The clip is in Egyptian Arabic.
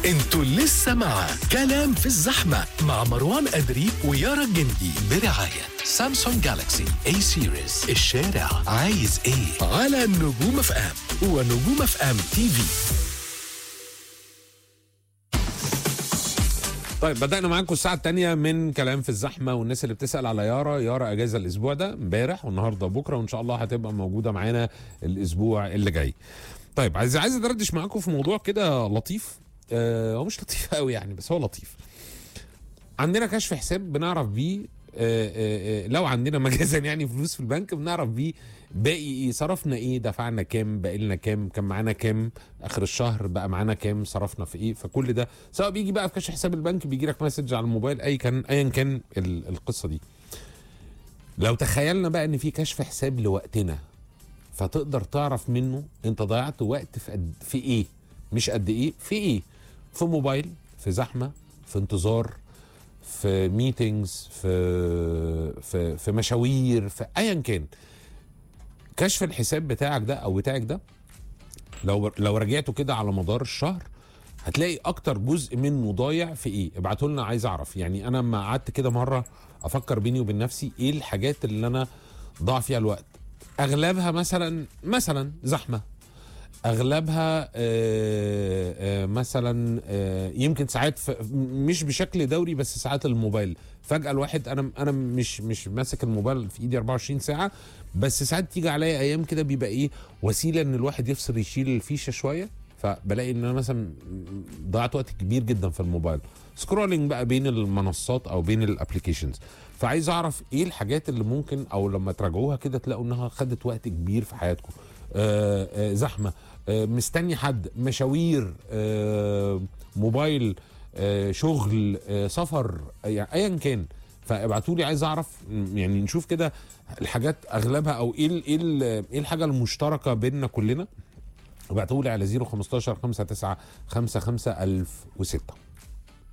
انتوا لسه مع كلام في الزحمة مع مروان أدري ويارا الجندي برعاية سامسونج جالاكسي اي سيريز الشارع عايز ايه على نجوم اف ام ونجوم اف ام تي في طيب بدأنا معاكم الساعة الثانية من كلام في الزحمة والناس اللي بتسأل على يارا يارا أجازة الأسبوع ده امبارح والنهاردة بكرة وإن شاء الله هتبقى موجودة معانا الأسبوع اللي جاي. طيب عايز عايز أدردش معاكم في موضوع كده لطيف آه هو مش لطيف قوي يعني بس هو لطيف. عندنا كشف حساب بنعرف بيه آه آه آه لو عندنا مجازا يعني فلوس في البنك بنعرف بيه باقي ايه صرفنا ايه دفعنا كام باقي لنا كام كان معانا كام اخر الشهر بقى معانا كام صرفنا في ايه فكل ده سواء بيجي بقى في كشف حساب البنك بيجي لك مسج على الموبايل اي كان ايا كان ال- القصه دي لو تخيلنا بقى ان في كشف حساب لوقتنا فتقدر تعرف منه انت ضيعت وقت في قد في ايه مش قد ايه في ايه في موبايل في زحمه في انتظار في ميتينجز في في في مشاوير في ايا كان كشف الحساب بتاعك ده او بتاعك ده لو لو رجعته كده على مدار الشهر هتلاقي اكتر جزء منه ضايع في ايه ابعتوا لنا عايز اعرف يعني انا لما قعدت كده مره افكر بيني وبين نفسي ايه الحاجات اللي انا ضاع فيها الوقت اغلبها مثلا مثلا زحمه اغلبها آه، آه، مثلا آه، يمكن ساعات ف- مش بشكل دوري بس ساعات الموبايل فجاه الواحد انا انا مش مش ماسك الموبايل في ايدي 24 ساعه بس ساعات تيجي عليا ايام كده بيبقى ايه وسيله ان الواحد يفصل يشيل الفيشه شويه فبلاقي ان انا مثلا ضيعت وقت كبير جدا في الموبايل سكرولينج بقى بين المنصات او بين الابلكيشنز فعايز اعرف ايه الحاجات اللي ممكن او لما تراجعوها كده تلاقوا انها خدت وقت كبير في حياتكم آه آه زحمه آه مستني حد مشاوير آه موبايل آه شغل آه سفر آه، يعني ايا كان فابعتوا لي عايز اعرف م، يعني نشوف كده الحاجات اغلبها او ايه ال- ايه ال- ايه الحاجه المشتركه بيننا كلنا ابعتوا لي على 015 59 55 1006